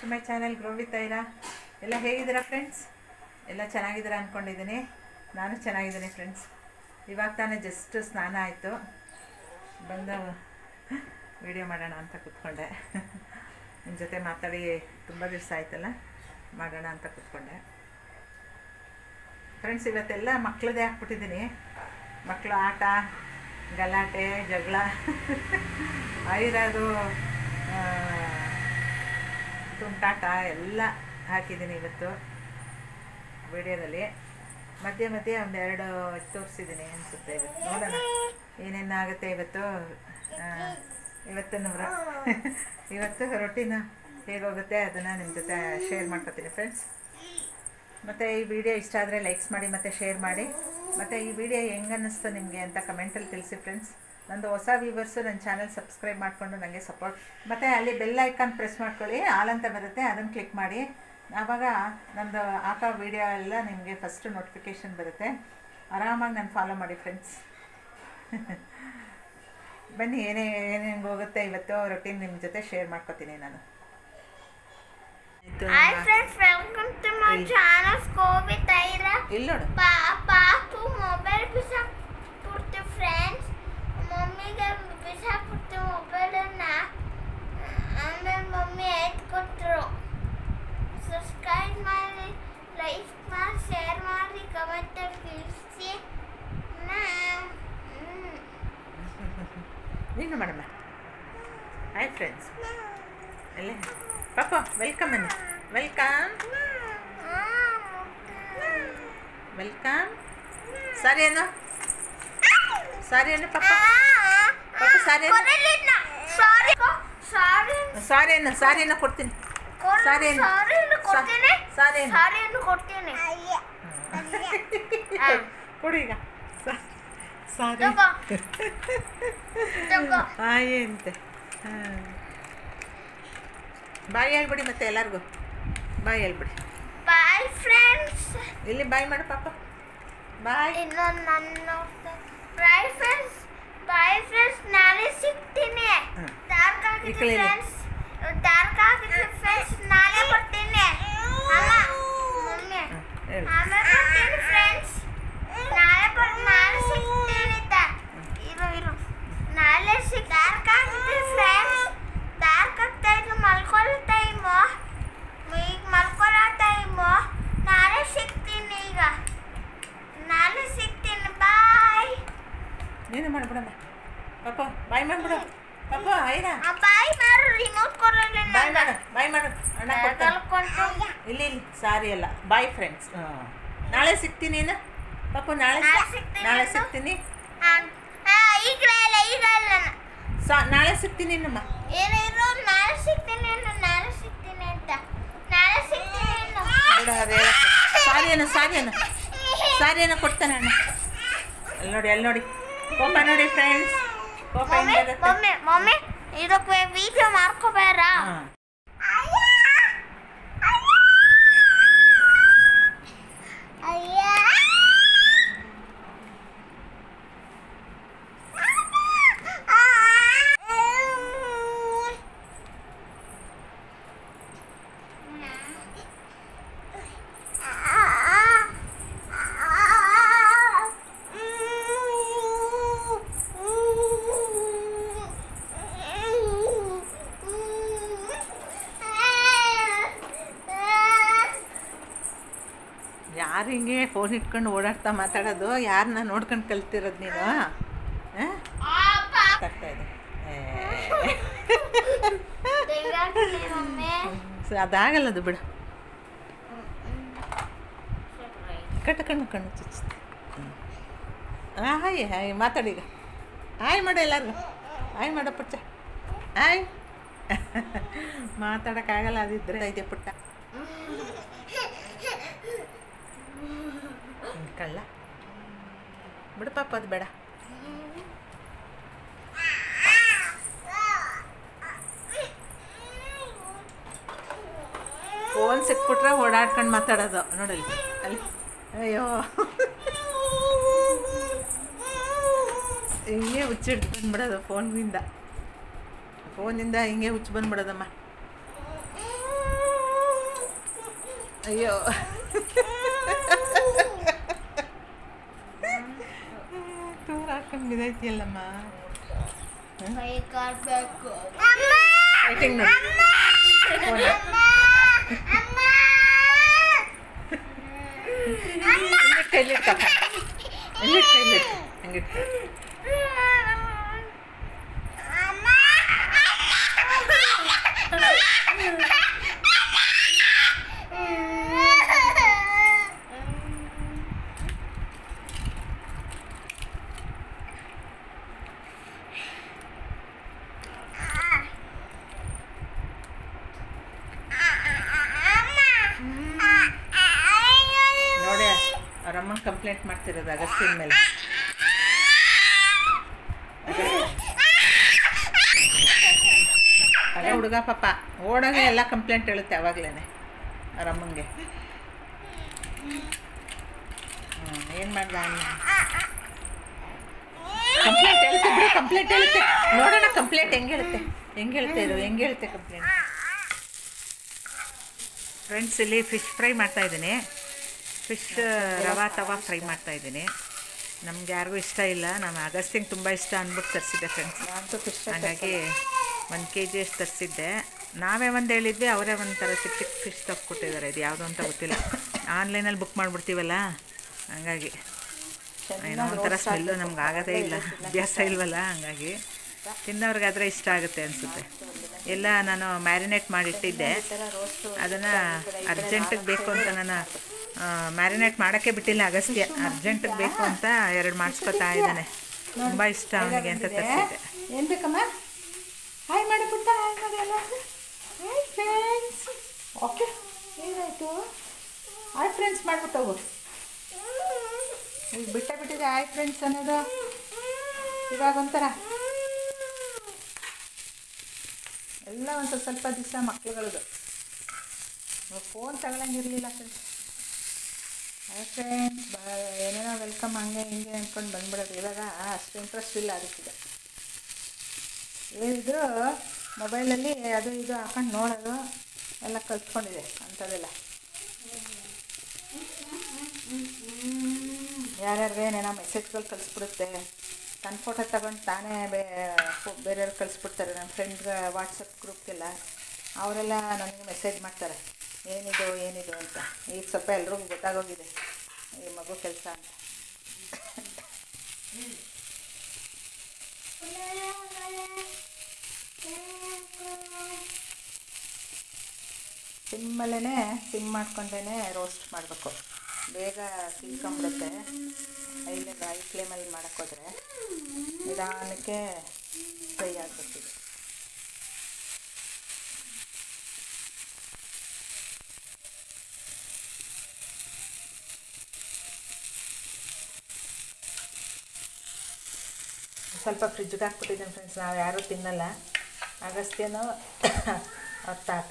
To my channel grow with Aira ಎಲ್ಲ ಹೇಗಿದ್ದೀರಾ friends ಎಲ್ಲ ಚೆನ್ನಾಗಿದ್ದೀರಾ ಅಂದ್ಕೊಂಡಿದ್ದೀನಿ ನಾನು ಚೆನ್ನಾಗಿದ್ದೀನಿ ಫ್ರೆಂಡ್ಸ್ ಇವಾಗ ತಾನೇ ಜಸ್ಟ್ ಸ್ನಾನ ಆಯಿತು ಬಂದು ವಿಡಿಯೋ ಮಾಡೋಣ ಅಂತ ಕೂತ್ಕೊಂಡೆ ನಿಮ್ಮ ಜೊತೆ ಮಾತಾಡಿ ತುಂಬ ದಿವಸ ಆಯ್ತಲ್ಲ ಮಾಡೋಣ ಅಂತ ಕೂತ್ಕೊಂಡೆ ಫ್ರೆಂಡ್ಸ್ ಇವತ್ತೆಲ್ಲ ಮಕ್ಕಳದೇ ಹಾಕ್ಬಿಟ್ಟಿದ್ದೀನಿ ಮಕ್ಕಳು ಆಟ ಗಲಾಟೆ ಜಗಳ ಐರದು ತುಂಟಾಟ ಎಲ್ಲ ಹಾಕಿದ್ದೀನಿ ಇವತ್ತು ವಿಡಿಯೋದಲ್ಲಿ ಮಧ್ಯೆ ಮಧ್ಯೆ ಒಂದೆರಡು ತೋರಿಸಿದ್ದೀನಿ ಅನಿಸುತ್ತೆ ಇವತ್ತು ನೋಡೋಣ ಏನೇನಾಗುತ್ತೆ ಇವತ್ತು ಆ, ಇವತ್ತಿನ ವ್ರ ಇವತ್ತು ರೊಟೀನ್ ಹೇಗೋಗುತ್ತೆ ಅದನ್ನು ನಿಮ್ಮ ಜೊತೆ ಶೇರ್ ಮಾಡ್ಕೊತೀನಿ ಫ್ರೆಂಡ್ಸ್ ಮತ್ತು ಈ ವಿಡಿಯೋ ಇಷ್ಟ ಆದರೆ ಲೈಕ್ಸ್ ಮಾಡಿ ಮತ್ತು ಶೇರ್ ಮಾಡಿ ಮತ್ತು ಈ ವಿಡಿಯೋ ಹೆಂಗೆ ಅನ್ನಿಸ್ತು ನಿಮಗೆ ಅಂತ ಕಮೆಂಟಲ್ಲಿ ತಿಳಿಸಿ ಫ್ರೆಂಡ್ಸ್ ನಂದು ಹೊಸ ವ್ಯೂವರ್ಸು ನನ್ನ ಚಾನಲ್ ಸಬ್ಸ್ಕ್ರೈಬ್ ಮಾಡಿಕೊಂಡು ನನಗೆ ಸಪೋರ್ಟ್ ಮತ್ತು ಅಲ್ಲಿ ಬೆಲ್ ಐಕಾನ್ ಪ್ರೆಸ್ ಮಾಡ್ಕೊಳ್ಳಿ ಆಲ್ ಅಂತ ಬರುತ್ತೆ ಅದನ್ನು ಕ್ಲಿಕ್ ಮಾಡಿ ಆವಾಗ ನಂದು ಹಾಕೋ ವಿಡಿಯೋ ಎಲ್ಲ ನಿಮಗೆ ಫಸ್ಟ್ ನೋಟಿಫಿಕೇಷನ್ ಬರುತ್ತೆ ಆರಾಮಾಗಿ ನಾನು ಫಾಲೋ ಮಾಡಿ ಫ್ರೆಂಡ್ಸ್ ಬನ್ನಿ ಏನೇ ಏನೇನು ಹೋಗುತ್ತೆ ಇವತ್ತು ರೊಟೀನ್ ನಿಮ್ಮ ಜೊತೆ ಶೇರ್ ಮಾಡ್ಕೊತೀನಿ ನಾನು ಆಯ್ತು, Hi ನಮ್ಮ- friends, welcome to my ಇಲ್ಲಿ. channel Score with Ira. ಇಲ್ಲಿ ನೋಡು ಪಾ ಪಾಪು ಮೊಬೈಲ್ ಬಿಸಾಕ್ಬಿಡ್ತು ಫ್ರೆಂಡ್ಸ್ ಮಮ್ಮಿಗೆ ಬಿಸಾಕ್ಬಿಡ್ತು ಮೊಬೈಲನ್ನ ಆಮೇಲೆ ಮಮ್ಮಿ ಎತ್ಕೊಟ್ರು ಸಬ್ಸ್ಕ್ರೈಬ್ ಮಾಡಿ ಲೈಕ್ ಮಾಡಿ ಶೇರ್ ಮಾಡಿ ಕಮೆಂಟ್ ತಿಳಿಸಿ ನೀನು ಮಾಡಮ್ಮ ಹಾಯ್ ಫ್ರೆಂಡ್ಸ್ ಎಲ್ಲ ಪಾಪ ವೆಲ್ಕಮ್ ಅನ್ನು ವೆಲ್ಕಮ್ ವೆಲ್ಕಮ್ ಸಾರಿ ಏನು ಸಾರಿ ಏನು ಪಾಪ ಪಾಪ ಸಾರಿ ಏನು ಸಾರಿ ಸಾರಿ ಸಾರಿ ಏನು ಸಾರಿ ಏನು ಕೊಡ್ತೀನಿ ಸಾರಿ ಏನು ಸಾರಿಯನ್ನು ಕೊಡ್ತೀನಿ ಸಾರಿ ಏನು ಸಾರಿಯನ್ನು ಕೊಡ್ತೀನಿ ಹಾ. ಕೊಡು ಈಗ ಸಾ- ಸಾರಿ ತಗೋ ತಗೋ ಆಯ್ ಅಂತೆ ಹಾಂ ಬಾಯ್ ಹೇಳ್ಬಿಡಿ ಮತ್ತೆ ಎಲ್ಲರಿಗೂ ಬಾಯ್ ಹೇಳ್ಬಿಡಿ ಬಾಯ್ ಫ್ರೆಂಡ್ಸ್ ಇಲ್ಲಿ ಬಾಯ್ ಮಾಡು ಪಾಪ ಬಾಯ್ ಇನ್ನೊಂದು ನನ್ನ ಬಾಯ್ ಫ್ರೆಂಡ್ಸ್ ಬಾಯ್ ಫ್ರೆಂಡ್ಸ್ ನಾಳೆ ಸಿಗ್ತೀನಿ ಹ್ಮ್. ಡಾರ್ಕ್ ಈ ಆಗಿದೆ ಕಡೆ ಇದೆ. ಫ್ರೆಂಡ್ಸ್ ಡಾರ್ಕ್ ಆಗಿದೆ ಫ್ರೆಂಡ್ಸ್ ನಾಳೆ ಬರ್ತೀನಿ ಅಮ್ಮ ಮಮ್ಮಿ ಹೇಳು ಆಮೇಲೆ ಬರ್ತೀನಿ ಫ್ರೆಂಡ್ಸ್ ನಾಳೆ ಬರ್ ನಾಳೆ ಸಿಗ್ತೀನಿ ತ ಇರು ಇರು ನಾಳೆ ಸಿಗ್ ಡಾರ್ಕ್ ಆಗಿದೆ ಫ್ರೆಂಡ್ಸ್ ಡಾರ್ಕ್ ಆಗ್ತಾ ಇದೆ ಮಲ್ಕೊಳ್ಳೋ ಟೈಮು ಈಗ ಮಲ್ಕೊಳ್ಳೋ ಟೈಮು ನಾಳೆ ಸಿಗ್ತೀನಿ ಈಗ ನಾಳೆ ಸಿಗ್ತೀನಿ ಬಾಯ್ ನೀನು ಮಾಡ್ಬಿಡಮ್ಮ ಪಾಪ ಬಾಯ್ ಮಾಡ್ಬಿಡು ಪಾಪ ಐರಾ ಬಾಯ್ ಮಾಡು ರಿಮೋಟ್ ಕೊಡಲ್ಲ ಬಾಯ್ ಮಾಡು ಬಾಯ್ ಮಾಡು ಅಣ್ಣ ಕೊಡ್ತಾನೆ ಕಲ್ಕೊಂಡು ಇಲ್ಲಿ ಇಲ್ಲಿ ಸಾರಿ ಅಲ್ಲ ಬಾಯ್ ಫ್ರೆಂಡ್ಸ್ ಹಾಂ ನಾಳೆ ಸಿಗ್ತೀನಿ ಏನು ಪಾಪ ನಾಳೆ ನಾಳೆ ಸಿ- ಸಿಗ್ತೀನಿ ನಾಳೆ ನಾನು. ಸಿಗ್ತೀನಿ ಈಗ ಇಲ್ಲ ಈಗ ಇಲ್ಲ ಸಾ ನಾಳೆ ಸಿಗ್ತೀನಿ ನಮ್ಮ ಏನಿರೋ ನಾಳೆ ಸಿಗ್ತೀನಿ ಅನ್ನು ನಾಳೆ ಸಿಗ್ತೀನಿ ಅಂತ ನಾಳೆ ಸಿಗ್ತೀನಿ ಅನ್ನು ಬಿಡು ಅದೇ ಸಾರಿ ಏನು ಸಾರಿ ಏನು ಸಾರಿ ಏನೋ ಕೊಡ್ತಾನೆ ಅಣ್ಣ ಅಲ್ಲಿ ನೋಡಿ ಅಲ್ಲಿ ನೋಡಿ ಕೋಪ ನೋಡಿ ಫ್ರೆಂಡ್ಸ್ ಕೋಪ ಮಮ್ಮಿ ಹೆಂಗಿರುತ್ತೆ ಮಮ್ಮಿ ಮಮ್ಮಿ ಇದಕ್ಕೆ ವಿಡಿಯೋ ಮಾಡ್ಕೋಬೇಡ ಹಾಂ ಯಾರು ಹಿಂಗೆ ಫೋನ್ ಇಟ್ಕೊಂಡು ಓಡಾಡ್ತಾ ಮಾತಾಡೋದು ಯಾರನ್ನ ನೋಡ್ಕೊಂಡು ಕಲ್ತಿರೋದು ನೀನು ಹಾಂ ಆಗ್ತಾ ಇದೆ ಸೊ ಅದಾಗಲ್ಲ ಅದು ಬಿಡು ಕಟ್ಟ ಕಣ್ಣು ಕಣ್ಣು ಚುಚ್ಚುತ್ತೆ ಹಾಯ್ ಹಾಯ್ ಮಾತಾಡೀಗ ಹಾಯ್ ಮಾಡು ಎಲ್ಲರಿಗೂ ಹಾಯ್ ಮಾಡ ಪುಟ್ಟ ಹಾಯ್ ಮಾತಾಡೋಕ್ಕಾಗಲ್ಲ ಅದಿದ್ರೆ ಇದೆ ಪುಟ್ಟ ಹ್ಮ್, ಕಳ್ಳ ಬಿಡು ಪಾಪ ಅದು ಬೇಡ ಫೋನ್ ಸಿಕ್ಬಿಟ್ರೆ ಓಡಾಡ್ಕೊಂಡು ಮಾತಾಡೋದು ನೋಡಲ್ಲಿ ಅಲ್ಲಿ ಅಯ್ಯೋ ಹಿಂಗೆ ಹುಚ್ಚಿಡ್ದು ಬಂದ್ಬಿಡೋದು ಫೋನ್ನಿಂದ ಫೋನಿಂದ ಹಿಂಗೆ ಹುಚ್ಚು ಬಂದ್ಬಿಡೋದಮ್ಮ ಅಯ್ಯೋ ಟೂರ್ ಹಾಕೊಂಡು ಬಿದ್ದೈತಿಯಲ್ಲಮ್ಮ ಕೈ ಕಾಡ್ಬೇಕು ಫೈಟಿಂಗ್ ನೋಡಿ ಇಲ್ಲಿ ಕೈಲಿಟ್ಟಪ್ಪ ಇಲ್ಲಿ ಕೈಲಿಟ್ಟು ಹಂಗಿಟ್ಟು ನೋಡಿ ಅವ್ರ ಅಮ್ಮನ ಕಂಪ್ಲೇಂಟ್ ಮಾಡ್ತಿರೋದು ಅಗಸ್ತಿನ ಮೇಲೆ ಅದೇ ಹುಡುಗ ಪಾಪ ಓಡೋಗೆ ಎಲ್ಲ ಕಂಪ್ಲೇಂಟ್ ಹೇಳುತ್ತೆ ಅವಾಗ್ಲೇ ಅವ್ರ ಅಮ್ಮಂಗೆ ಏನು ಮಾಡ್ದ ಕಂಪ್ಲೇಂಟ್ ಹೇಳ್ತೆ ಬಿಡು ಕಂಪ್ಲೇಂಟ್ ಹೇಳುತ್ತೆ ನೋಡೋಣ ಕಂಪ್ಲೇಂಟ್ ಹೆಂಗೆ ಹೇಳುತ್ತೆ ಹೆಂಗೆ ಹೇಳ್ತಾ ಇರು ಹೆಂಗೆ ಹೇಳುತ್ತೆ ಕಂಪ್ಲೇಂಟ್ ಫ್ರೆಂಡ್ಸ್ ಇಲ್ಲಿ ಫಿಶ್ ಫ್ರೈ ಮಾಡ್ತಾ ಇದ್ದೀನಿ ಫಿಶ್ ರವಾ ತವಾ ಫ್ರೈ ಮಾಡ್ತಾ ಇದ್ದೀನಿ ನಮ್ಗೆ ಯಾರಿಗೂ ಇಷ್ಟ ಇಲ್ಲ ನಮ್ಮ ಅಗಸ್ಟಿಂಗ್ ತುಂಬ ಇಷ್ಟ ಅಂದ್ಬಿಟ್ಟು ತರಿಸಿದ್ದೆ ಫ್ರೆಂಡ್ಸ್ ಹಾಗಾಗಿ ಒಂದು ಕೆ ಜಿ ಅಷ್ಟು ತರಿಸಿದ್ದೆ ನಾವೇ ಒಂದು ಹೇಳಿದ್ವಿ ಅವರೇ ಒಂಥರ ಚಿಕ್ಕ ಚಿಕ್ಕ ಫಿಶ್ ತಗೊಟ್ಟಿದ್ದಾರೆ ಇದು ಯಾವುದೋ ಅಂತ ಗೊತ್ತಿಲ್ಲ ಆನ್ಲೈನಲ್ಲಿ ಬುಕ್ ಮಾಡಿಬಿಡ್ತೀವಲ್ಲ ಹಂಗಾಗಿ ಏನೋ ಒಂಥರ ಸ್ಮೆಲ್ಲು ನಮ್ಗೆ ಆಗೋದೇ ಇಲ್ಲ ಅಭ್ಯಾಸ ಇಲ್ವಲ್ಲ ಹಂಗಾಗಿ ತಿನ್ನೋರ್ಗಾದ್ರೆ ಇಷ್ಟ ಆಗುತ್ತೆ ಅನಿಸುತ್ತೆ ಎಲ್ಲ ನಾನು ಮ್ಯಾರಿನೇಟ್ ಮಾಡಿಟ್ಟಿದ್ದೆ ಅದನ್ನು ಅರ್ಜೆಂಟಿಗೆ ಬೇಕು ಅಂತ ನಾನು ಮ್ಯಾರಿನೇಟ್ ಮಾಡೋಕ್ಕೆ ಬಿಟ್ಟಿಲ್ಲ ಅಗಸ್ತ್ಯ ಅರ್ಜೆಂಟಿಗೆ ಬೇಕು ಅಂತ ಎರಡು ಮಾಡಿಸ್ಕೊತಾ ಇದ್ದಾನೆ ತುಂಬ ಇಷ್ಟ ಅವನಿಗೆ ಅಂತ ತರಿಸಿದ್ದೆ ಏನು ಬೇಕಮ್ಮ ಹಾಯ್ ಮಾಡಿ ಪುಟ್ಟ ಹಾಯ್ ಮಾಡಿ ಎಲ್ಲ ಹಾಯ್ ಫ್ರೆಂಡ್ಸ್ ಓಕೆ ಏನಾಯಿತು ಹಾಯ್ ಫ್ರೆಂಡ್ಸ್ ಮಾಡ್ಬಿಟ್ಟು ಹೋಗು ಈಗ ಬಿಟ್ಟ ಬಿಟ್ಟಿದೆ ಹಾಯ್ ಫ್ರೆಂಡ್ಸ್ ಅನ್ನೋದು ಇವಾಗ ಒಂಥರ ಎಲ್ಲ ಒಂದು ಸ್ವಲ್ಪ ಸ್ವಲ್ಪ ದಿವಸ ಮಕ್ಳುಗಳದು ಫೋನ್ ತಗೊಳಂಗಿರಲಿಲ್ಲ ಫ್ರೆಂಡ್ಸ್ ಹಾಯ್ ಫ್ರೆಂಡ್ಸ್ ಬಾ ಏನೇನೋ ವೆಲ್ಕಮ್ ಹಂಗೆ ಹಿಂಗೆ ಅಂದ್ಕೊಂಡು ಬಂದ್ಬಿಡೋದು ಇವಾಗ ಅಷ್ಟು ಇಂಟ್ರೆಸ್ಟ್ ಇಲ್ಲ ಅದಕ್ಕೀಗ ಏನಿದ್ರು ಮೊಬೈಲಲ್ಲಿ ಅದು ಇದು ಹಾಕೊಂಡು ನೋಡೋದು ಎಲ್ಲ ಕಲ್ತ್ಕೊಂಡಿದೆ ಅಂಥದ್ದೆಲ್ಲ ಯಾರ್ಯಾರಿಗೆ ಏನೇನೋ ಮೆಸೇಜ್ಗಳು ಕಳಿಸ್ಬಿಡುತ್ತೆ ತನ್ನ ಫೋಟೋ ತಗೊಂಡು ತಾನೇ ಬೇ ಬೇರೆಯವ್ರಿಗೆ ಕಳಿಸ್ಬಿಡ್ತಾರೆ ನನ್ನ ಫ್ರೆಂಡ್ಗೆ ವಾಟ್ಸಪ್ ಗ್ರೂಪ್ಗೆಲ್ಲ ಅವರೆಲ್ಲ ನನಗೆ ಮೆಸೇಜ್ ಮಾಡ್ತಾರೆ ಏನಿದು ಏನಿದು ಅಂತ ಈಗ ಸ್ವಲ್ಪ ಎಲ್ರಿಗೂ ಗೊತ್ತಾಗೋಗಿದೆ ಈ ಮಗು ಕೆಲಸ ಅಂತ ಸಿಮ್ಮಲ್ಲೇ ಸಿಮ್ ಮಾಡ್ಕೊಂಡೇ ರೋಸ್ಟ್ ಮಾಡಬೇಕು ಬೇಗ ತಿಳ್ಕೊಂಬಿಡುತ್ತೆ ಐಲಿ ಐ ಫ್ಲೇಮಲ್ಲಿ ಮಾಡೋಕ್ಕೋದ್ರೆ ನಿಧಾನಕ್ಕೆ ಫ್ರೈ ಆಗಬೇಕಿದೆ ಸ್ವಲ್ಪ ಫ್ರಿಜ್ಗೆ ಹಾಕ್ಬಿಟ್ಟಿದ್ದೀನಿ ಫ್ರೆಂಡ್ಸ್ ನಾವು ಯಾರೂ ತಿನ್ನಲ್ಲ ಅಗಸ್ತ್ಯನೂ ಅವ್ರ ತಾತ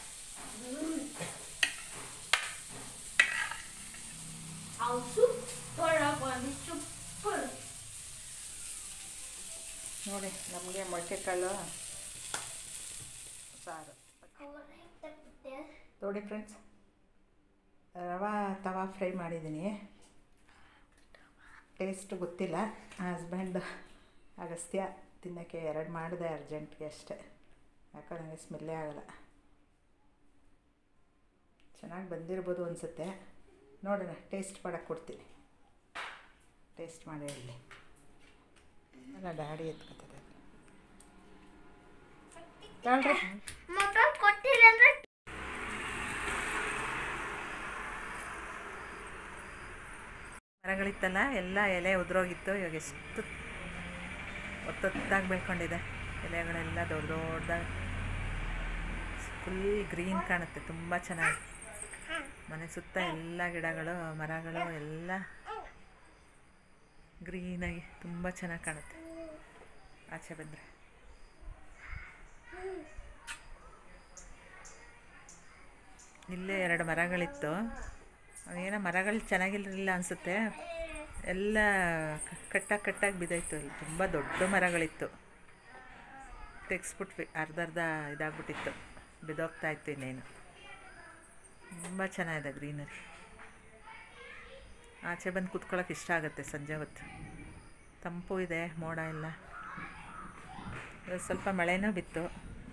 ನೋಡಿ ನಮಗೆ ಮೊಳಕೆ ಕಾಳು ಸಾರು ನೋಡಿ ಫ್ರೆಂಡ್ಸ್ ರವಾ ತವಾ ಫ್ರೈ ಮಾಡಿದ್ದೀನಿ ಟೇಸ್ಟ್ ಗೊತ್ತಿಲ್ಲ ಹಸ್ಬೆಂಡ್ ಅಗಸ್ತ್ಯ ತಿನ್ನೋಕ್ಕೆ ಎರಡು ಮಾಡಿದೆ ಅರ್ಜೆಂಟ್ಗೆ ಅಷ್ಟೇ ಯಾಕಂದ್ರೆ ನನಗೆ ಸ್ಮೆಲ್ಲೇ ಆಗಲ್ಲ ಚೆನ್ನಾಗಿ ಬಂದಿರ್ಬೋದು ಅನಿಸುತ್ತೆ ನೋಡೋಣ ಟೇಸ್ಟ್ ಮಾಡೋಕ್ಕೆ ಕೊಡ್ತೀನಿ ಟೇಸ್ಟ್ ಮಾಡಿ ಹೇಳಿ ಅಲ್ಲ ಡ್ಯಾಡಿ ಎತ್ಕೊತದೆ ಹೇಳ್ರಿ ಮೊಬೈಲ್ ಕೊಟ್ಟಿಲ್ಲ ಅಂದ್ರೆ ಮರಗಳಿತ್ತಲ್ಲ ಎಲ್ಲ ಎಲೆ ಉದುರೋಗಿತ್ತು ಇವಾಗ ಎಷ್ಟು ಒತ್ತೊತ್ತಾಗಿ ಬೆಳ್ಕೊಂಡಿದೆ ಎಲೆಗಳೆಲ್ಲ ದೊಡ್ಡ ದೊಡ್ಡದಾಗಿ ಫುಲ್ ಗ್ರೀನ್ ಕಾಣುತ್ತೆ ತುಂಬ ಚೆನ್ನಾಗಿ ಮನೆ ಸುತ್ತ ಎಲ್ಲ ಗಿಡಗಳು ಮರಗಳು ಎಲ್ಲ ಗ್ರೀನಾಗಿ ತುಂಬ ಚೆನ್ನಾಗಿ ಕಾಣುತ್ತೆ ಆಚೆ ಬಂದರೆ ಇಲ್ಲೇ ಎರಡು ಮರಗಳಿತ್ತು ಏನೋ ಮರಗಳು ಚೆನ್ನಾಗಿರಲಿಲ್ಲ ಅನಿಸುತ್ತೆ ಎಲ್ಲ ಕ- ಕಟ್ಟಾಗಿ ಕಟ್ಟಾಗಿ ಬಿದ್ದೋಯ್ತು ಇಲ್ಲಿ ತುಂಬ ದೊಡ್ಡ ಮರಗಳಿತ್ತು ತೆಗ್ಸ್ಬಿಟ್ವಿ ಅರ್ಧ ಅರ್ಧ ಇದಾಗ್ಬಿಟ್ಟಿತ್ತು ಬಿದ್ದೋಗ್ತಾ ಇತ್ತು ಇನ್ನೇನು ತುಂಬ ಚೆನ್ನಾಗಿದೆ ಗ್ರೀನರಿ ಆಚೆ ಬಂದು ಕುತ್ಕೊಳ್ಳೋಕೆ ಇಷ್ಟ ಆಗುತ್ತೆ ಸಂಜೆ ಹೊತ್ತು ತಂಪು ಇದೆ ಮೋಡ ಎಲ್ಲ ಇವತ್ತು ಸ್ವಲ್ಪ ಮಳೆನೂ ಬಿತ್ತು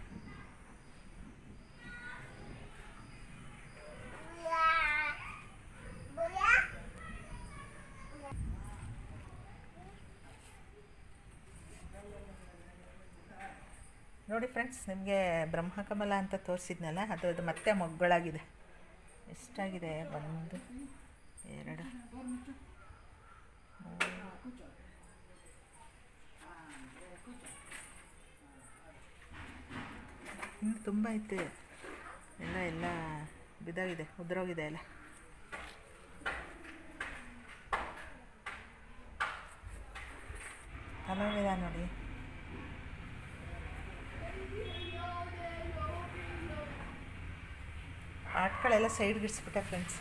ನೋಡಿ ಫ್ರೆಂಡ್ಸ್ ನಿಮಗೆ ಬ್ರಹ್ಮಕಮಲ ಅಂತ ತೋರಿಸಿದ್ನಲ್ಲ ಅದು ಅದು ಮತ್ತೆ ಮೊಗ್ಗಳಾಗಿದೆ ಎಷ್ಟಾಗಿದೆ ಒಂದು ಎರಡು ಮೂರು ಇನ್ನು ತುಂಬ ಐತೆ ಎಲ್ಲ ಎಲ್ಲ ಬಿದ್ದೋಗಿದೆ ಉದ್ರೋಗಿದೆ ಎಲ್ಲ ಅಲೋವೆರಾ ನೋಡಿ ಆಟ್ಗಳೆಲ್ಲ ಸೈಡ್ಗೆ ಇಡಿಸ್ಬಿಟ್ಟೆ ಫ್ರೆಂಡ್ಸ್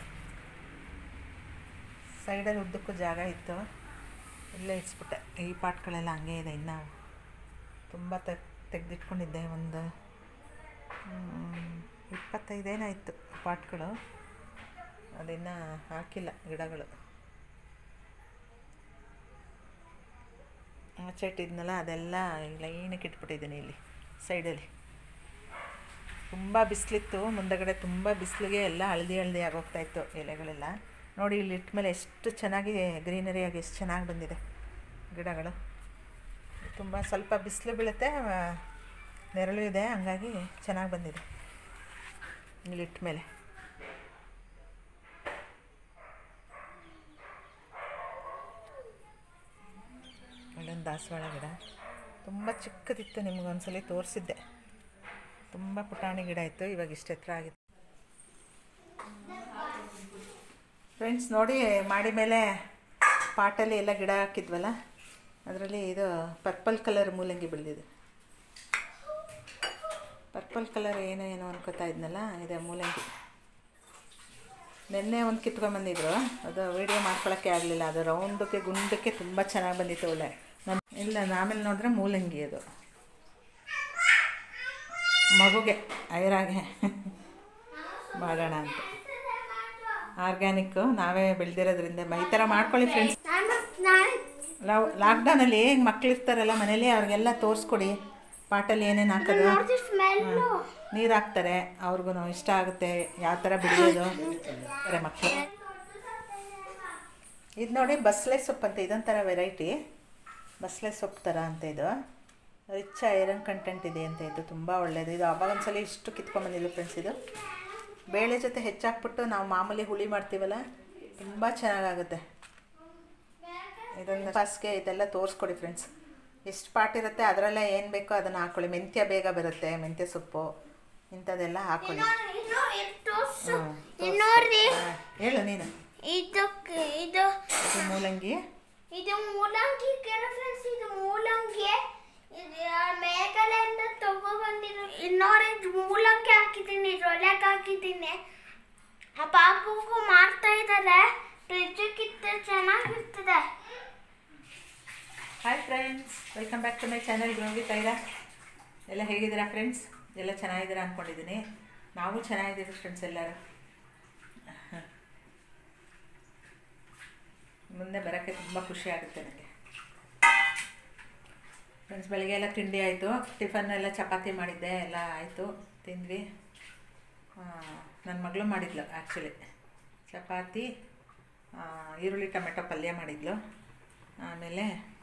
ಸೈಡಲ್ಲಿ ಉದ್ದಕ್ಕೂ ಜಾಗ ಇತ್ತು ಇಲ್ಲೇ ಇಡಿಸ್ಬಿಟ್ಟೆ ಈ ಪಾಟ್ಗಳೆಲ್ಲ ಹಂಗೆ ಇದೆ ಇನ್ನು ತುಂಬ ತೆಗ್ ತೆಗೆದಿಟ್ಕೊಂಡಿದ್ದೆ ಒಂದು ಮ್, ಇಪ್ಪತ್ತೈದೇನಾಯಿತು ಪಾಟ್ಗಳು ಅದಿನ್ನು ಹಾಕಿಲ್ಲ ಗಿಡಗಳು ಆಚೆ ಇಟ್ಟಿದ್ನಲ್ಲ ಅದೆಲ್ಲ ಲೈನಕ್ಕೆ ಇಟ್ಬಿಟ್ಟಿದ್ದೀನಿ ಇಲ್ಲಿ ಸೈಡಲ್ಲಿ ತುಂಬ ಬಿಸಿಲಿತ್ತು ಮುಂದಗಡೆ ತುಂಬ ಬಿಸಿಲಿಗೆ ಎಲ್ಲ ಹಳದಿ ಹಳದಿ ಆಗೋಗ್ತಾಯಿತ್ತು ಎಲೆಗಳೆಲ್ಲ ನೋಡಿ ಇಲ್ಲಿ ಇಟ್ಟ ಮೇಲೆ ಎಷ್ಟು ಚೆನ್ನಾಗಿ ಗ್ರೀನರಿಯಾಗಿ ಎಷ್ಟು ಚೆನ್ನಾಗಿ ಬಂದಿದೆ ಗಿಡಗಳು ತುಂಬ ಸ್ವಲ್ಪ ಬಿಸಿಲು ಬೀಳುತ್ತೆ ಆ, ನೆರಳು ಇದೆ ಹಂಗಾಗಿ ಚೆನ್ನಾಗಿ ಬಂದಿದೆ ಇಲ್ಲಿ ಇಟ್ಟ ಮೇಲೆ ಇಲ್ಲೊಂದು ದಾಸವಾಳ ಗಿಡ ತುಂಬ ಚಿಕ್ಕದಿತ್ತು ನಿಮ್ಗೊಂದ್ಸಲಿ ತೋರಿಸಿದ್ದೆ ತುಂಬ ಪುಟಾಣಿ ಗಿಡ ಇತ್ತು ಇವಾಗ ಇಷ್ಟು ಎತ್ತರ ಆಗಿದೆ ಫ್ರೆಂಡ್ಸ್ ನೋಡಿ ಮಾಡಿ ಮೇಲೆ ಪಾಟಲ್ಲಿ ಎಲ್ಲ ಗಿಡ ಹಾಕಿದ್ವಲ್ಲ ಅದರಲ್ಲಿ ಇದು ಪರ್ಪಲ್ ಕಲರ್ ಮೂಲಂಗಿ ಬೆಳೆದಿದೆ ಪರ್ಪಲ್ ಕಲರ್ ಏನೋ ಏನೋ ಅನ್ಕೋತಾ ಇದ್ನಲ್ಲ ಇದೆ ಮೂಲಂಗಿ ನಿನ್ನೆ ಒಂದು ಕಿತ್ಕೊಂಬಂದಿದ್ರು ಅದು ವೀಡಿಯೋ ಮಾಡ್ಕೊಳಕ್ಕೆ ಆಗಲಿಲ್ಲ ಅದು ರೌಂಡಕ್ಕೆ ಗುಂಡಕ್ಕೆ ತುಂಬ ಚೆನ್ನಾಗಿ ಬಂದಿತ್ತು ಒಳ್ಳೆ ನನ್ನ ಇಲ್ಲ ಆಮೇಲೆ ನೋಡಿದ್ರೆ ಮೂಲಂಗಿ ಅದು ಮಗುಗೆ ಐರಾಗೆ ಮಾಡೋಣ ಅಂತ ಆರ್ಗ್ಯಾನಿಕ್ಕು ನಾವೇ ಬೆಳೆದಿರೋದ್ರಿಂದ ಈ ಥರ ಮಾಡ್ಕೊಳ್ಳಿ ಫ್ರೆಂಡ್ಸ್ ನಾನು ನಾನು ನಾವು ಲಾಕ್ಡೌನಲ್ಲಿ ಮಕ್ಳು ಇರ್ತಾರಲ್ಲ ಮನೇಲಿ ಅವ್ರಿಗೆಲ್ಲ ತೋರಿಸ್ಕೊಡಿ ಪಾಟಲ್ಲಿ ಏನೇನು ಹಾಕೋದು ನೋಡ್ತಿ ಸ್ಮೆಲ್ಲು ನೀರು ಹಾಕ್ತಾರೆ ಅವ್ರಿಗೂ ಇಷ್ಟ ಆಗುತ್ತೆ ಯಾವ ಥರ ಬೆಳೆಯೋದು ಅರೆ ಮಕ್ಕಳು ಇದು ನೋಡಿ ಬಸ್ಲೆ ಸೊಪ್ಪು ಅಂತ ಇದೊಂಥರ ವೆರೈಟಿ ಬಸ್ಲೆ ಸೊಪ್ಪು ಥರ ಅಂತ ಇದು ರಿಚ್ ಐರನ್ ಕಂಟೆಂಟ್ ಇದೆ ಅಂತ ಇದು ತುಂಬ ಒಳ್ಳೆಯದು ಇದು ಅವಾಗ ಒಂದ್ಸಲ ಇಷ್ಟು ಕಿತ್ಕೊಂಬಂದಿಲ್ಲ ಫ್ರೆಂಡ್ಸ್ ಇದು ಬೇಳೆ ಜೊತೆ ಹೆಚ್ಚಾಕ್ಬಿಟ್ಟು ನಾವು ಮಾಮೂಲಿ ಹುಳಿ ಮಾಡ್ತೀವಲ್ಲ ತುಂಬ ಚೆನ್ನಾಗಾಗುತ್ತೆ ಇದೊಂದು ಫಸ್ಟ್ಗೆ ಇದೆಲ್ಲ ತೋರಿಸ್ಕೊಡಿ ಫ್ರೆಂಡ್ಸ್ ಎಷ್ಟು ಪಾಟ್ ಇರುತ್ತೆ ಅದರಲ್ಲೇ ಏನು ಬೇಕೋ ಅದನ್ನು ಹಾಕ್ಕೊಳ್ಳಿ ಮೆಂತ್ಯ ಬೇಗ ಬರುತ್ತೆ ಮೆಂತ್ಯ ಸೊಪ್ಪು ಇಂಥದ್ದೆಲ್ಲ ಹಾಕ್ಕೊಳ್ಳಿ ಇನ್ನು ಇದು ತೋರ್ಸು ಹ್ಮ್, ಇನ್ನೋಡ್ರಿ ಹಾ, ಹೇಳು ನೀನು ಇದಕ್ಕೆ ಇದು ಇದು ಮೂಲಂಗಿ ಇದು ಮೂಲಂಗಿ ಫ್ರೆಂಡ್ಸ್ ಇದು ಮೂಲಂಗಿ ಇದು ಮೇಘಾಲಯದಿಂದ ತಗೋ ಬಂದಿರೋ ಇನ್ನೋರು ಇದು ಮೂಲಂಗಿ ಹಾಕಿದ್ದೀನಿ ಇದ್ರೊಳಗೆ ಹಾಕಿದ್ದೀನಿ ಆ ಪಾಪಗೂ ಮಾಡ್ತಾ ಇದ್ದಾರೆ ಫ್ರಿಜ್ಜಿಗಿತ್ತ ಚೆನ್ನಾಗಿರ್ತದೆ hi friends welcome back to my channel ಗ್ರೋವಿ ತೈರ ಎಲ್ಲ ಹೇಗಿದ್ದೀರಾ ಫ್ರೆಂಡ್ಸ್ ಎಲ್ಲ ಚೆನ್ನಾಗಿದ್ದೀರಾ ಅಂದ್ಕೊಂಡಿದ್ದೀನಿ ನಾವು ಚೆನ್ನಾಗಿದ್ದೀವಿ ಫ್ರೆಂಡ್ಸ್ ಎಲ್ಲರೂ ಮುಂದೆ ಬರೋಕ್ಕೆ ತುಂಬ ಖುಷಿ ಆಗುತ್ತೆ ನನಗೆ ಫ್ರೆಂಡ್ಸ್ ಬೆಳಗ್ಗೆ ಎಲ್ಲ ತಿಂಡಿ ಆಯಿತು ಟಿಫನ್ ಎಲ್ಲ ಚಪಾತಿ ಮಾಡಿದ್ದೆ ಎಲ್ಲ ಆಯಿತು ತಿಂದ್ವಿ ನನ್ನ ಮಗಳು ಮಾಡಿದ್ಲು ಆ್ಯಕ್ಚುಲಿ ಚಪಾತಿ ಆ, ಈರುಳ್ಳಿ ಟೊಮೆಟೊ ಪಲ್ಯ ಮಾಡಿದ್ಲು ಆಮೇಲೆ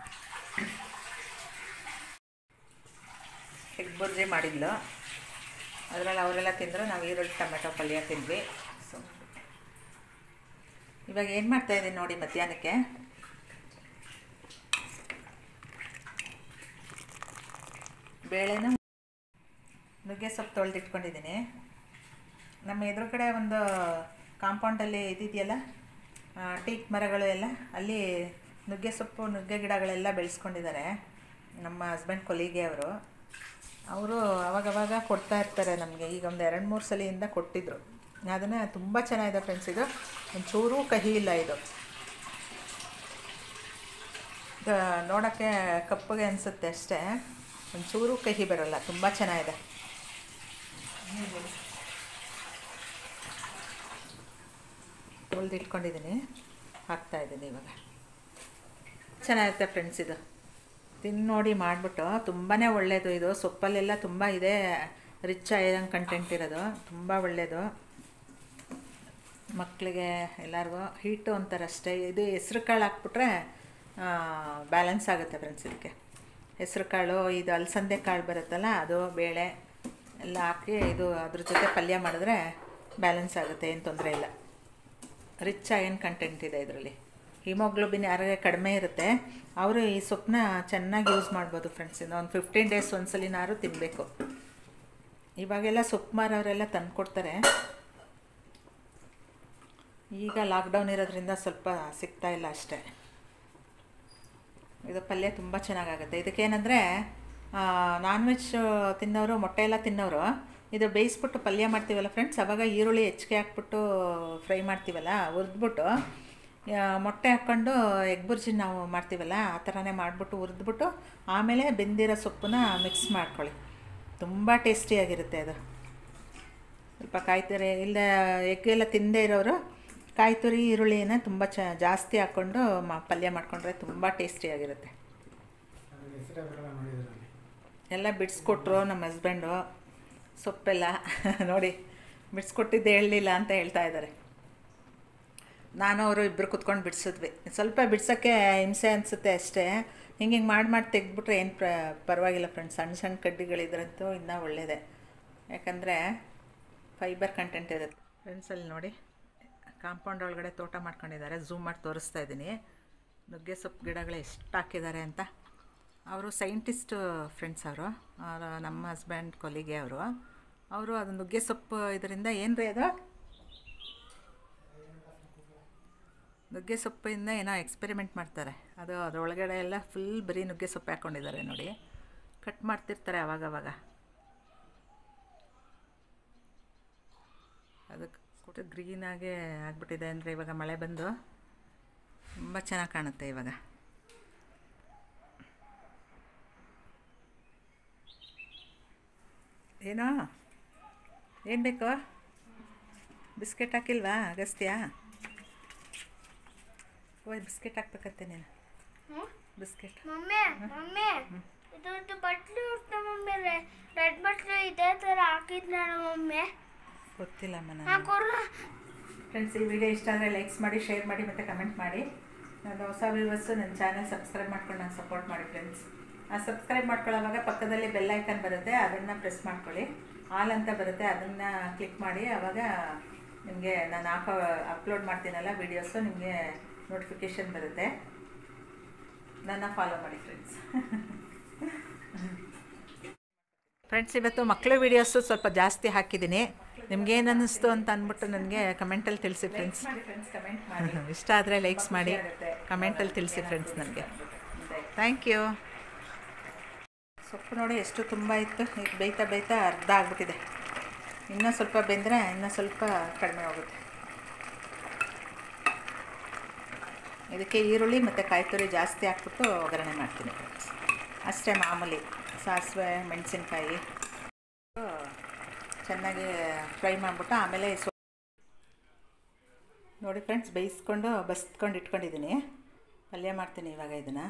ಎಗ್ ಬುರ್ಜಿ ಮಾಡಿದ್ಲು ಅದರಲ್ಲಿ ಅವರೆಲ್ಲ ತಿಂದರು ನಾವು ಈರುಳ್ಳಿ ಟೊಮೆಟೊ ಪಲ್ಯ ತಿಂದ್ವಿ ಸೊ ಇವಾಗ ಏನು ಮಾಡ್ತಾಯಿದ್ದೀನಿ ನೋಡಿ ಮಧ್ಯಾಹ್ನಕ್ಕೆ ಬೇಳೆನೂ ನುಗ್ಗೆ ಸೊಪ್ಪು ತೊಳೆದಿಟ್ಕೊಂಡಿದ್ದೀನಿ ನಮ್ಮ ಎದುರುಗಡೆ ಒಂದು ಕಾಂಪೌಂಡಲ್ಲಿ ಇದಿದೆಯಲ್ಲ ಟೀಕ್ ಮರಗಳು ಎಲ್ಲ ಅಲ್ಲಿ ನುಗ್ಗೆ ಸೊಪ್ಪು ನುಗ್ಗೆ ಗಿಡಗಳೆಲ್ಲ ಬೆಳೆಸ್ಕೊಂಡಿದ್ದಾರೆ ನಮ್ಮ ಹಸ್ಬೆಂಡ್ ಕೊಲಿಗೆ ಅವರು ಅವರು ಅವಾಗವಾಗ ಕೊಡ್ತಾ ಇರ್ತಾರೆ ನಮಗೆ ಈಗ ಒಂದು ಎರಡು ಮೂರು ಸಲಿಯಿಂದ ಕೊಟ್ಟಿದ್ದರು ಅದನ್ನು ತುಂಬ ಚೆನ್ನಾಗಿದೆ ಫ್ರೆಂಡ್ಸ್ ಇದು ಒಂಚೂರೂ ಕಹಿ ಇಲ್ಲ ಇದು ಇದು ನೋಡೋಕ್ಕೆ ಕಪ್ಪಗೆ ಅನಿಸುತ್ತೆ ಅಷ್ಟೇ ಒಂಚೂರು ಕಹಿ ಬರೋಲ್ಲ ತುಂಬ ಚೆನ್ನಾಗಿದೆ ತೊಳೆದು ಇಟ್ಕೊಂಡಿದ್ದೀನಿ ಹಾಕ್ತಾಯಿದ್ದೀನಿ ಇವಾಗ ಚೆನ್ನಾಗಿರುತ್ತೆ ಫ್ರೆಂಡ್ಸ್ ಇದು ತಿಂದು ನೋಡಿ ಮಾಡಿಬಿಟ್ಟು ತುಂಬಾ ಒಳ್ಳೆಯದು ಇದು ಸೊಪ್ಪಲ್ಲೆಲ್ಲ ತುಂಬ ಇದೆ ರಿಚ್ ಐರನ್ ಕಂಟೆಂಟ್ ಇರೋದು ತುಂಬ ಒಳ್ಳೆಯದು ಮಕ್ಕಳಿಗೆ ಎಲ್ಲರಿಗೂ ಹೀಟು ಅಂತಾರಷ್ಟೇ ಇದು ಹೆಸ್ರು ಕಾಳು ಹಾಕ್ಬಿಟ್ರೆ ಬ್ಯಾಲೆನ್ಸ್ ಆಗುತ್ತೆ ಫ್ರೆಂಡ್ಸ್ ಇದಕ್ಕೆ ಹೆಸ್ರು ಕಾಳು ಇದು ಅಲಸಂದೆ ಕಾಳು ಬರುತ್ತಲ್ಲ ಅದು ಬೇಳೆ ಎಲ್ಲ ಹಾಕಿ ಇದು ಅದ್ರ ಜೊತೆ ಪಲ್ಯ ಮಾಡಿದ್ರೆ ಬ್ಯಾಲೆನ್ಸ್ ಆಗುತ್ತೆ ಏನು ತೊಂದರೆ ಇಲ್ಲ ರಿಚ್ ಐರನ್ ಕಂಟೆಂಟ್ ಇದೆ ಇದರಲ್ಲಿ ಹಿಮೋಗ್ಲೋಬಿನ್ ಯಾರಿಗೆ ಕಡಿಮೆ ಇರುತ್ತೆ ಅವರು ಈ ಸೊಪ್ಪನ್ನ ಚೆನ್ನಾಗಿ ಯೂಸ್ ಮಾಡ್ಬೋದು ಫ್ರೆಂಡ್ಸ್ ಇನ್ನು ಒಂದು ಫಿಫ್ಟೀನ್ ಡೇಸ್ ಒಂದ್ಸಲಿನಾರು ತಿನ್ನಬೇಕು ಇವಾಗೆಲ್ಲ ಸೊಪ್ಪು ಮಾರೋರೆಲ್ಲ ತಂದು ಕೊಡ್ತಾರೆ ಈಗ ಲಾಕ್ಡೌನ್ ಇರೋದ್ರಿಂದ ಸ್ವಲ್ಪ ಸಿಗ್ತಾ ಇಲ್ಲ ಅಷ್ಟೇ ಇದು ಪಲ್ಯ ತುಂಬ ಚೆನ್ನಾಗಾಗುತ್ತೆ ಇದಕ್ಕೇನೆಂದರೆ ನಾನ್ ವೆಜ್ ತಿನ್ನೋರು ಮೊಟ್ಟೆ ಎಲ್ಲ ತಿನ್ನೋರು ಇದು ಬೇಯಿಸ್ಬಿಟ್ಟು ಪಲ್ಯ ಮಾಡ್ತೀವಲ್ಲ ಫ್ರೆಂಡ್ಸ್ ಅವಾಗ ಈರುಳ್ಳಿ ಹೆಚ್ಚಿಗೆ ಹಾಕ್ಬಿಟ್ಟು ಫ್ರೈ ಮಾಡ್ತೀವಲ್ಲ ಹುರಿದ್ಬಿಟ್ಟು ಮೊಟ್ಟೆ ಹಾಕ್ಕೊಂಡು ಎಗ್ ಬುರ್ಜಿ ನಾವು ಮಾಡ್ತೀವಲ್ಲ ಆ ಥರನೇ ಮಾಡಿಬಿಟ್ಟು ಹುರಿದ್ಬಿಟ್ಟು ಆಮೇಲೆ ಬೆಂದಿರೋ ಸೊಪ್ಪನ್ನ ಮಿಕ್ಸ್ ಮಾಡ್ಕೊಳ್ಳಿ ತುಂಬ ಟೇಸ್ಟಿಯಾಗಿರುತ್ತೆ ಅದು ಸ್ವಲ್ಪ ಕಾಯಿ ತುರಿ ಇಲ್ಲ ಎಗ್ ಎಲ್ಲ ತಿಂದೇ ಇರೋರು ಕಾಯಿ ತುರಿ ಈರುಳ್ಳಿನ ತುಂಬ ಚ ಜಾಸ್ತಿ ಹಾಕ್ಕೊಂಡು ಮ ಪಲ್ಯ ಮಾಡಿಕೊಂಡ್ರೆ ತುಂಬ ಟೇಸ್ಟಿಯಾಗಿರುತ್ತೆ ಅದ್ರ ಹೆಸರೇ ಬರಲ್ಲ ನೋಡಿದ್ರಲ್ಲಿ ಎಲ್ಲ ಬಿಡಿಸ್ಕೊಟ್ರು ನಮ್ಮ ಹಸ್ಬೆಂಡು ಸೊಪ್ಪೆಲ್ಲ ನೋಡಿ ಬಿಡಿಸ್ಕೊಟ್ಟಿದ್ದು ಹೇಳಲಿಲ್ಲ ಅಂತ ಹೇಳ್ತಾ ಇದ್ದಾರೆ ನಾನು ಅವರು ಇಬ್ಬರು ಕುತ್ಕೊಂಡು ಬಿಡಿಸಿದ್ವಿ ಸ್ವಲ್ಪ ಬಿಡ್ಸೋಕ್ಕೆ ಹಿಂಸೆ ಅನಿಸುತ್ತೆ ಅಷ್ಟೇ ಹಿಂಗೆ ಹಿಂಗೆ ಮಾಡಿ ಮಾಡಿ ತೆಗೆದ್ಬಿಟ್ರೆ ಏನು ಪ್ರ ಪರವಾಗಿಲ್ಲ ಫ್ರೆಂಡ್ಸ್ ಸಣ್ಣ ಸಣ್ಣ ಕಡ್ಡಿಗಳಿದ್ರಂತೂ ಇನ್ನೂ ಒಳ್ಳೆಯದೇ ಯಾಕಂದರೆ ಫೈಬರ್ ಕಂಟೆಂಟ್ ಇರುತ್ತೆ ಫ್ರೆಂಡ್ಸಲ್ಲಿ ನೋಡಿ ಕಾಂಪೌಂಡ್ ಒಳಗಡೆ ತೋಟ ಮಾಡ್ಕೊಂಡಿದ್ದಾರೆ ಝೂಮ್ ಮಾಡಿ ತೋರಿಸ್ತಾ ಇದ್ದೀನಿ ನುಗ್ಗೆ ಸೊಪ್ಪು ಗಿಡಗಳು ಎಷ್ಟು ಹಾಕಿದ್ದಾರೆ ಅಂತ ಅವರು ಸೈಂಟಿಸ್ಟ್ ಫ್ರೆಂಡ್ಸ್ ಅವರು ನಮ್ಮ ಹಸ್ಬೆಂಡ್ ಕೊಲಿಗೆ ಅವರು ಅವರು ಅದು ನುಗ್ಗೆ ಸೊಪ್ಪು ಇದರಿಂದ ಏನು ರೀ ಅದು ನುಗ್ಗೆ ಸೊಪ್ಪಿಂದ ಏನೋ ಎಕ್ಸ್ಪೆರಿಮೆಂಟ್ ಮಾಡ್ತಾರೆ ಅದು ಅದರೊಳಗಡೆ ಎಲ್ಲ ಫುಲ್ ಬರೀ ನುಗ್ಗೆ ಸೊಪ್ಪು ಹಾಕ್ಕೊಂಡಿದ್ದಾರೆ ನೋಡಿ ಕಟ್ ಮಾಡ್ತಿರ್ತಾರೆ ಅವಾಗವಾಗ ಅದಕ್ಕೆ ಕೊಟ್ಟು ಗ್ರೀನಾಗೆ ಆಗಿಬಿಟ್ಟಿದೆ ಅಂದರೆ ಇವಾಗ ಮಳೆ ಬಂದು ತುಂಬ ಚೆನ್ನಾಗಿ ಕಾಣುತ್ತೆ ಇವಾಗ ಏನೋ ಏನು ಬೇಕು ಬಿಸ್ಕೆಟ್ ಹಾಕಿಲ್ವಾ ಅಗಸ್ತ್ಯ ಓಯ್ ಬಿಸ್ಕೆಟ್ ಹಾಕ್ಬೇಕಂತೆ ನೀನು ಬಿಸ್ಕೆಟ್ ಮಮ್ಮಿ ಮಮ್ಮಿ ಇದೊಂದು ಬಟ್ಲು ಇರುತ್ತೆ ಮಮ್ಮಿ ರೆಡ್ ಬಟ್ಲು ಇದೇ ಥರ ಹಾಕಿದ್ನಲ್ಲ ಮಮ್ಮಿ ಗೊತ್ತಿಲ್ಲಮ್ಮ ನಾನು ಹಾಕೋರು ಫ್ರೆಂಡ್ಸ್ ಈ ವಿಡಿಯೋ ಇಷ್ಟ ಆದರೆ ಲೈಕ್ಸ್ ಮಾಡಿ ಶೇರ್ ಮಾಡಿ ಮತ್ತು ಕಮೆಂಟ್ ಮಾಡಿ ನನ್ನ ಹೊಸ ವ್ಯೂವರ್ಸು ನನ್ನ ಚಾನಲ್ ಸಬ್ಸ್ಕ್ರೈಬ್ ಮಾಡ್ಕೊಂಡು ನಾನು ಸಪೋರ್ಟ್ ಮಾಡಿ ಫ್ರೆಂಡ್ಸ್ ಆ ಸಬ್ಸ್ಕ್ರೈಬ್ ಮಾಡ್ಕೊಳ್ಳೋವಾಗ ಪಕ್ಕದಲ್ಲಿ ಬೆಲ್ ಐಕನ್ ಬರುತ್ತೆ ಅದನ್ನು ಪ್ರೆಸ್ ಮಾಡ್ಕೊಳ್ಳಿ ಆಲ್ ಅಂತ ಬರುತ್ತೆ ಅದನ್ನು ಕ್ಲಿಕ್ ಮಾಡಿ ಆವಾಗ ನಿಮಗೆ ನಾನು ಹಾಕೋ ಅಪ್ಲೋಡ್ ಮಾಡ್ತೀನಲ್ಲ ವೀಡಿಯೋಸು ನಿಮಗೆ ನೋಟಿಫಿಕೇಷನ್ ಬರುತ್ತೆ ನನ್ನ ಫಾಲೋ ಮಾಡಿ ಫ್ರೆಂಡ್ಸ್ ಫ್ರೆಂಡ್ಸ್ ಇವತ್ತು ಮಕ್ಕಳ ವೀಡಿಯೋಸು ಸ್ವಲ್ಪ ಜಾಸ್ತಿ ಹಾಕಿದ್ದೀನಿ ನಿಮ್ಗೇನು ಅನ್ನಿಸ್ತು ಅಂತ ಅಂದ್ಬಿಟ್ಟು ನನಗೆ ಕಮೆಂಟಲ್ಲಿ ತಿಳಿಸಿ ಫ್ರೆಂಡ್ಸ್ ಇಷ್ಟ ಆದರೆ ಲೈಕ್ಸ್ ಮಾಡಿ ಕಮೆಂಟಲ್ಲಿ ತಿಳಿಸಿ ಫ್ರೆಂಡ್ಸ್ ನನಗೆ ಥ್ಯಾಂಕ್ ಯು ಸೊಪ್ಪು ನೋಡಿ ಎಷ್ಟು ತುಂಬ ಇತ್ತು ಈಗ ಬೇಯ್ತಾ ಬೇಯ್ತಾ ಅರ್ಧ ಆಗ್ಬಿಟ್ಟಿದೆ ಇನ್ನೂ ಸ್ವಲ್ಪ ಬೆಂದರೆ ಇನ್ನೂ ಸ್ವಲ್ಪ ಕಡಿಮೆ ಹೋಗುತ್ತೆ ಇದಕ್ಕೆ ಈರುಳ್ಳಿ ಮತ್ತು ಕಾಯಿ ತುರಿ ಜಾಸ್ತಿ ಹಾಕ್ಬಿಟ್ಟು ಒಗ್ಗರಣೆ ಮಾಡ್ತೀನಿ ಫ್ರೆಂಡ್ಸ್ ಅಷ್ಟೇ ಮಾಮೂಲಿ ಸಾಸಿವೆ ಮೆಣಸಿನ್ಕಾಯಿ ಚೆನ್ನಾಗಿ ಫ್ರೈ ಮಾಡಿಬಿಟ್ಟು ಆಮೇಲೆ ಸೊ ನೋಡಿ ಫ್ರೆಂಡ್ಸ್ ಬೇಯಿಸ್ಕೊಂಡು ಬಸ್ಕೊಂಡು ಇಟ್ಕೊಂಡಿದ್ದೀನಿ ಪಲ್ಯ ಮಾಡ್ತೀನಿ ಇವಾಗ ಇದನ್ನು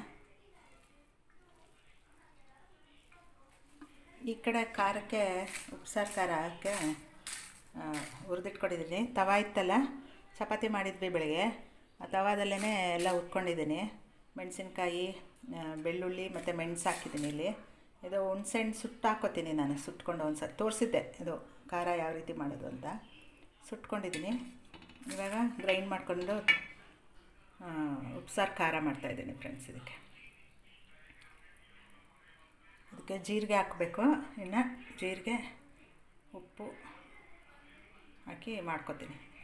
ಈ ಕಡೆ ಖಾರಕ್ಕೆ ಉಪ್ಸಾರು ಖಾರ ಹಾಕಿ ಹುರಿದಿಟ್ಕೊಂಡಿದ್ದೀನಿ ತವ ಇತ್ತಲ್ಲ ಚಪಾತಿ ಮಾಡಿದ್ವಿ ಬೆಳಗ್ಗೆ ಆ ತವಾದಲ್ಲೇ ಎಲ್ಲ ಹುರ್ಕೊಂಡಿದ್ದೀನಿ ಮೆಣಸಿನ್ಕಾಯಿ ಬೆಳ್ಳುಳ್ಳಿ ಮತ್ತು ಮೆಣಸು ಹಾಕಿದ್ದೀನಿ ಇಲ್ಲಿ ಇದು ಹುಣ್ಸೆಹಣ್ಣು ಸುಟ್ಟು ಹಾಕೋತೀನಿ ನಾನು ಸುಟ್ಕೊಂಡು ಒಂದು ಸಲ ತೋರಿಸಿದ್ದೆ ಇದು ಖಾರ ಯಾವ ರೀತಿ ಮಾಡೋದು ಅಂತ ಸುಟ್ಕೊಂಡಿದ್ದೀನಿ ಇವಾಗ ಗ್ರೈಂಡ್ ಮಾಡಿಕೊಂಡು ಉಪ್ಸಾರು ಖಾರ ಮಾಡ್ತಾಯಿದ್ದೀನಿ ಫ್ರೆಂಡ್ಸ್ ಇದಕ್ಕೆ ಅದಕ್ಕೆ ಜೀರಿಗೆ ಹಾಕಬೇಕು ಇನ್ನು ಜೀರಿಗೆ ಉಪ್ಪು ಹಾಕಿ ಮಾಡ್ಕೊತೀನಿ